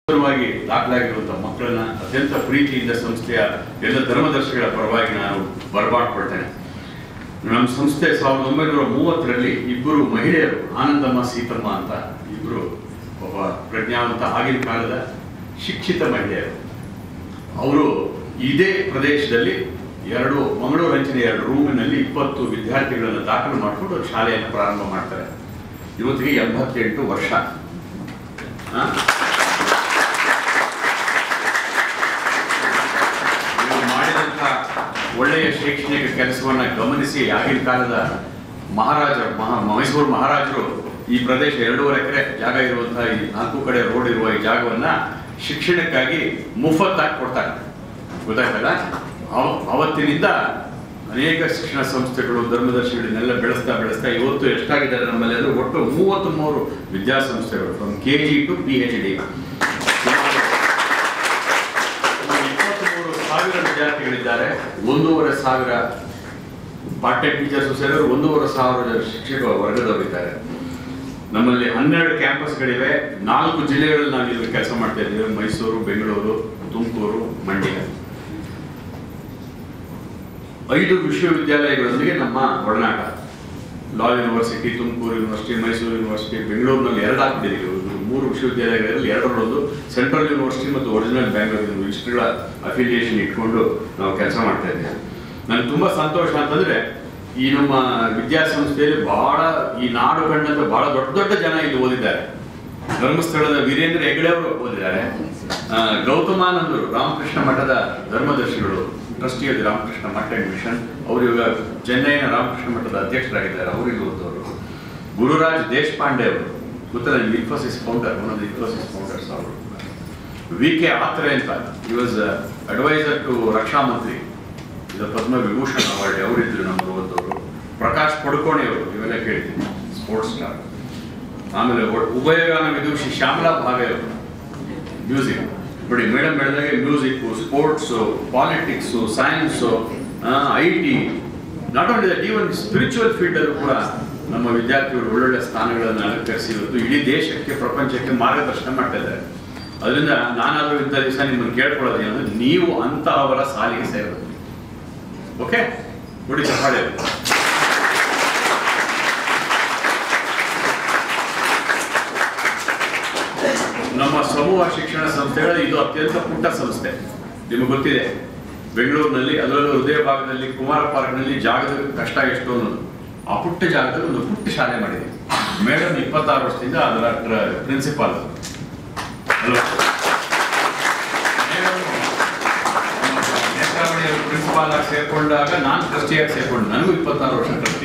ವಾಗಿ ದಾಖಲಾಗಿರುವಂತಹ ಮಕ್ಕಳನ್ನ ಅತ್ಯಂತ ಪ್ರೀತಿಯಿಂದ ಸಂಸ್ಥೆಯ ಎಲ್ಲ ಧರ್ಮದರ್ಶಿಗಳ ಪರವಾಗಿ ನಾನು ಬರಮಾಡ್ಕೊಳ್ತೇನೆ ನಮ್ಮ ಸಂಸ್ಥೆ ಸಾವಿರದ ಒಂಬೈನೂರ ಮೂವತ್ತರಲ್ಲಿ ಇಬ್ಬರು ಮಹಿಳೆಯರು ಆನಂದಮ್ಮ ಸೀತಮ್ಮ ಅಂತ ಇಬ್ಬರು ಒಬ್ಬ ಪ್ರಜ್ಞಾವಂತ ಆಗಿನ ಕಾಲದ ಶಿಕ್ಷಿತ ಮಹಿಳೆಯರು ಅವರು ಇದೇ ಪ್ರದೇಶದಲ್ಲಿ ಎರಡು ಮಂಗಳೂರು ಅಂಚಿನ ಎರಡು ರೂಮಿನಲ್ಲಿ ಇಪ್ಪತ್ತು ವಿದ್ಯಾರ್ಥಿಗಳನ್ನು ದಾಖಲು ಮಾಡಿಕೊಂಡು ಶಾಲೆಯನ್ನು ಪ್ರಾರಂಭ ಮಾಡ್ತಾರೆ ಇವತ್ತಿಗೆ ಎಂಬತ್ತೆಂಟು ವರ್ಷ ಆ? ಇವರು ಮಾಡಿದಂಥ ಒಳ್ಳೆಯ ಶೈಕ್ಷಣಿಕ ಕೆಲಸವನ್ನ ಗಮನಿಸಿ ಆಗಿನ ಕಾಲದ ಮಹಾರಾಜರು ಮಹಾ ಮೈಸೂರು ಮಹಾರಾಜರು ಈ ಪ್ರದೇಶ ಎರಡೂವರೆ ಎಕರೆ ಜಾಗ ಇರುವಂತಹ ಈ ನಾಲ್ಕು ಕಡೆ ರೋಡ್ ಇರುವ ಈ ಜಾಗವನ್ನ ಶಿಕ್ಷಣಕ್ಕಾಗಿ ಮುಫತ್ತಾಗಿ ಕೊಡ್ತಾರೆ ಗೊತ್ತಾಯ್ತಲ್ಲ ಅವ- ಅವತ್ತಿನಿಂದ ಅನೇಕ ಶಿಕ್ಷಣ ಸಂಸ್ಥೆಗಳು ಧರ್ಮದರ್ಶಿಗಳನ್ನೆಲ್ಲ ಬೆಳೆಸ್ತಾ ಬೆಳೆಸ್ತಾ ಇವತ್ತು ಎಷ್ಟಾಗಿದ್ದಾರೆ ನಮ್ಮಲ್ಲಿ ಅಂದ್ರೆ ಒಟ್ಟು ಮೂವತ್ತ್ ಮೂರು ವಿದ್ಯಾಸಂಸ್ಥೆಗಳು from K G to P H D ಇಪ್ಪತ್ತ್ಮೂರು ಸಾವಿರ ವಿದ್ಯಾರ್ಥಿಗಳಿದ್ದಾರೆ ಒಂದೂವರೆ ಸಾವಿರ ಪಾರ್ಟ್ ಟೈಮ್ ಟೀಚರ್ಸ್ ಸೇರಿದ್ರೆ ಒಂದೂವರೆ ಸಾವಿರ ಜನ ಶಿಕ್ಷಕ ವರ್ಗದವರಿದ್ದಾರೆ ನಮ್ಮಲ್ಲಿ ಹನ್ನೆರಡು ಕ್ಯಾಂಪಸ್ಗಳಿವೆ ನಾಲ್ಕು ಜಿಲ್ಲೆಗಳಲ್ಲಿ ನಾವು ಇಲ್ಲಿ ಕೆಲಸ ಮಾಡ್ತಾ ಇದ್ದೀವಿ ಮೈಸೂರು ಬೆಂಗಳೂರು ತುಮಕೂರು ಮಂಡ್ಯ ಐದು ವಿಶ್ವವಿದ್ಯಾಲಯಗಳೊಂದಿಗೆ ನಮ್ಮ ಒಡನಾಟ law university Tumakuru university Mysuru university ಬೆಂಗಳೂರಿನಲ್ಲಿ ಎರಡು ಹಾಕ್ಬಿಟ್ಟಿದ್ದೀವಿ ಒಂದು ಮೂರು ವಿಶ್ವವಿದ್ಯಾಲಯಗಳಲ್ಲಿ ಎರಡರಲ್ಲೊಂದು ಸೆಂಟ್ರಲ್ ಯೂನಿವರ್ಸಿಟಿ ಮತ್ತು ಒರಿಜಿನಲ್ ಬ್ಯಾಂಗ್ಳೂರ್ ಯೂನಿವರ್ಸಿಟಿಗಳ ಅಫಿಲಿಯೇಷನ್ ಇಟ್ಕೊಂಡು ನಾವು ಕೆಲಸ ಮಾಡ್ತಾ ಇದ್ದೇವೆ ನನಗೆ ತುಂಬ ಸಂತೋಷ ಅಂತಂದ್ರೆ ಈ ನಮ್ಮ ವಿದ್ಯಾಸಂಸ್ಥೆಯಲ್ಲಿ ಬಹಳ ಈ ನಾಡು ಕಂಡಂತ ಬಹಳ ದೊಡ್ಡ ದೊಡ್ಡ ಜನ ಇಲ್ಲಿ ಓದಿದ್ದಾರೆ ಧರ್ಮಸ್ಥಳದ ವೀರೇಂದ್ರ ಹೆಗಡೆ ಅವರು ಓದಿದ್ದಾರೆ ಆ, ಗೌತಮಾನಂದರು ರಾಮಕೃಷ್ಣ ಮಠದ ಧರ್ಮದರ್ಶಿಗಳು ಟ್ರಸ್ಟಿ ಆಫ್ ರಾಮಕೃಷ್ಣ ಮಠ ಅಂಡ್ ಮಿಷನ್ ಅವರು ಇವಾಗ ಚೆನ್ನೈನ ರಾಮಕೃಷ್ಣ ಮಠದ ಅಧ್ಯಕ್ಷರಾಗಿದ್ದಾರೆ ಅವರು ಇಲ್ಲಿ ಓದೋರು ಗುರುರಾಜ್ ದೇಶಪಾಂಡೆ ಅವರು ಗೊತ್ತಲ್ಲ ನಿಮ್ಗೆ Infosys founder one of the Infosys founders ಅವರು ವಿ ಕೆ ಆತ್ರೆ ಅಂತ ಈ ವಾಸ್ ಅಡ್ವೈಸರ್ ಟು ರಕ್ಷಾ ಮಂತ್ರಿ ಇದು ಪದ್ಮ ವಿಭೂಷಣ್ ಅವಾರ್ಡ್ ಅವರಿದ್ರು ನಮ್ಮ ಓದೋರು ಪ್ರಕಾಶ್ ಪಡುಕೋಣಿ ಅವರು ಇವೆಲ್ಲ ಕೇಳ್ತೀನಿ ಸ್ಪೋರ್ಟ್ಸ್ ಸ್ಟಾರ್ ಆಮೇಲೆ ಒ- ಉಭಯಗಾನ ವಿದೂಷಿ ಶ್ಯಾಮಲಾ ಭಾವೆ ಅವರು ಮ್ಯೂಸಿಕ್ ನೋಡಿ ಮೇಡಮ್ ಹೇಳಿದಾಗೆ music sports politics science I T not only that even spiritual ಫೀಲ್ಡಲ್ಲೂ ಕೂಡ ನಮ್ಮ ವಿದ್ಯಾರ್ಥಿಗಳು ಒಳ್ಳೊಳ್ಳೆ ಸ್ಥಾನಗಳನ್ನು ಅಲಂಕರಿಸಿ ಇವತ್ತು ಇಡೀ ದೇಶಕ್ಕೆ ಪ್ರಪಂಚಕ್ಕೆ ಮಾರ್ಗದರ್ಶನ ಮಾಡ್ತಾ ಇದ್ದಾರೆ ಅದರಿಂದ ನಾನಾದರೂ ಇಂಥ ದಿವಸ ನಿಮ್ಮನ್ನು ಕೇಳ್ಕೊಳ್ಳೋದು ಏನಂದ್ರೆ ನೀವು ಅಂತಹವರ ಸಾಲಿಗೆ ಸೇರಬೇಕು ಓಕೆ ನೋಡಿ ಚಪ್ಪಾಳೆ ನಮ್ಮ ಸಮೂಹ ಶಿಕ್ಷಣ ಸಂಸ್ಥೆಗಳ ಇದು ಅತ್ಯಂತ ಪುಟ್ಟ ಸಂಸ್ಥೆ ನಿಮಗೆ ಗೊತ್ತಿದೆ ಬೆಂಗಳೂರಿನಲ್ಲಿ ಅದರಲ್ಲೂ ಹೃದಯ ಭಾಗದಲ್ಲಿ ಕುಮಾರ ಪಾರ್ಕ್ನಲ್ಲಿ ಜಾಗದ ಕಷ್ಟ ಎಷ್ಟು ಅನ್ನೋದು ಆ ಪುಟ್ಟ ಜಾಗದಲ್ಲಿ ಒಂದು ಪುಟ್ಟ ಶಾಲೆ ಮಾಡಿದೆ ಮೇಡಮ್ ಇಪ್ಪತ್ತಾರು ವರ್ಷದಿಂದ ಅದರ ಪ್ರಿನ್ಸಿಪಾಲ್ ಅಲ್ವಾ ಪ್ರಿನ್ಸಿಪಾಲ್ ಆಗಿ ಸೇರ್ಕೊಂಡಾಗ ನಾನು ಟ್ರಸ್ಟಿಯಾಗಿ ಸೇರ್ಕೊಂಡು ನನಗೂ ಇಪ್ಪತ್ತಾರು ವರ್ಷ ಟ್ರಸ್ಟಿ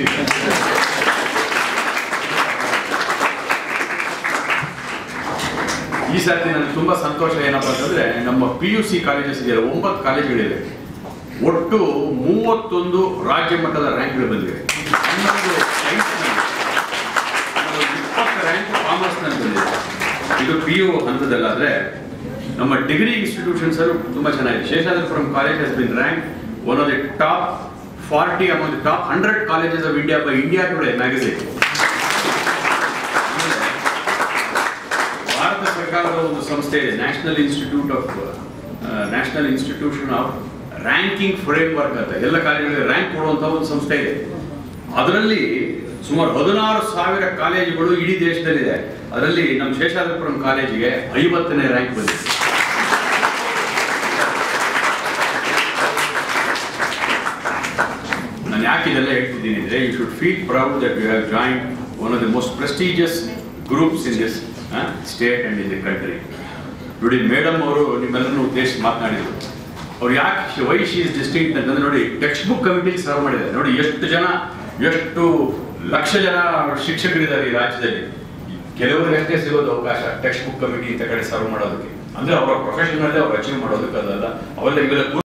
ಈ ಸರ್ತಿ ನನಗೆ ತುಂಬಾ ಸಂತೋಷ ಏನಪ್ಪಾ ಅಂತಂದ್ರೆ ನಮ್ಮ ಪಿ ಯು ಸಿ ಕಾಲೇಜಸ್ ಇದೆಯಲ್ಲ ಒಂಬತ್ತು ಕಾಲೇಜುಗಳಿವೆ ಒಟ್ಟು ಮೂವತ್ತೊಂದು ರಾಜ್ಯ ಮಟ್ಟದ ರ್ಯಾಂಕ್ಗಳು ಬಂದಿವೆ ಹನ್ನೊಂದು ಸೈನ್ಸ್ನಲ್ಲಿ, ಇಪ್ಪತ್ತು ರ್ಯಾಂಕ್ ಕಾಮರ್ಸ್ನಲ್ಲಿ ಬಂದಿದೆ ಇದು ಪಿ ಯು ಹಂತದಲ್ಲಾದ್ರೆ ನಮ್ಮ ಡಿಗ್ರಿ ಇನ್ಸ್ಟಿಟ್ಯೂಷನ್ಸ್ ತುಂಬಾ ಚೆನ್ನಾಗಿದೆ Seshadripuram college has been rank one of the top forty amount the top hundred colleges of India by India Today magazine Bharat ಸರ್ಕಾರದ ಒಂದು ಸಂಸ್ಥೆ ಇದೆ national institute of national institution of ranking framework ಅಂತ ಎಲ್ಲ ಕಾಲೇಜುಗಳಿಗೆ rank ಕೊಡುವಂತ ಒಂದು ಸಂಸ್ಥೆ ಇದೆ ಅದರಲ್ಲಿ ಸುಮಾರು ಹದಿನಾರು ಸಾವಿರ ಕಾಲೇಜುಗಳು ಇಡೀ ದೇಶದಲ್ಲಿದೆ ಅದರಲ್ಲಿ ನಮ್ಮ ಶೇಷಾದ್ರಿಪುರಂ ಕಾಲೇಜಿಗೆ ಐವತ್ತನೇ ರ್ಯಾಂಕ್ ಬಂದಿದೆ ನಾನು ಯಾಕೆ ಇದೆಲ್ಲ ಹೇಳ್ತಿದ್ದೀನಿ ಅಂದ್ರೆ you should feel proud that you have joint one of the most prestigious groups in this state and in the country ನೋಡಿ ಮೇಡಮ್ ಅವರು ನಿಮ್ಮೆಲ್ಲರನ್ನು ಉದ್ದೇಶಿಸಿ ಮಾತನಾಡಿದ್ರು ಅವ್ರು ಯಾಕೆ ವೈ ಶಿ ಇಸ್ ಡಿಸ್ಟಿಂಕ್ಟ್ ಅಂತಂದ್ರೆ ನೋಡಿ ಟೆಕ್ಸ್ಟ್ ಬುಕ್ ಕಮಿಟಿಗೆ ಸರ್ವ್ ಮಾಡಿದ್ದಾರೆ ನೋಡಿ ಎಷ್ಟು ಜನ ಎಷ್ಟು ಲಕ್ಷ ಜನ ಶಿಕ್ಷಕರಿದ್ದಾರೆ ಈ ರಾಜ್ಯದಲ್ಲಿ ಕೆಲವರಿಗಷ್ಟೇ ಸಿಗೋದು ಅವಕಾಶ ಟೆಕ್ಸ್ಟ್ ಬುಕ್ ಕಮಿಟಿ ಇಂಥ ಕಡೆ ಸರ್ವ್ ಮಾಡೋದಕ್ಕೆ ಅಂದ್ರೆ ಅವರ ಪ್ರೊಫೆಷನ್ ಅಲ್ಲಿ ಅವ್ರು ಅಚೀವ್ ಮಾಡೋದಕ್ಕೆ ಅದಲ್ಲ ಅವೆಲ್ಲ ಇವೆಲ್ಲ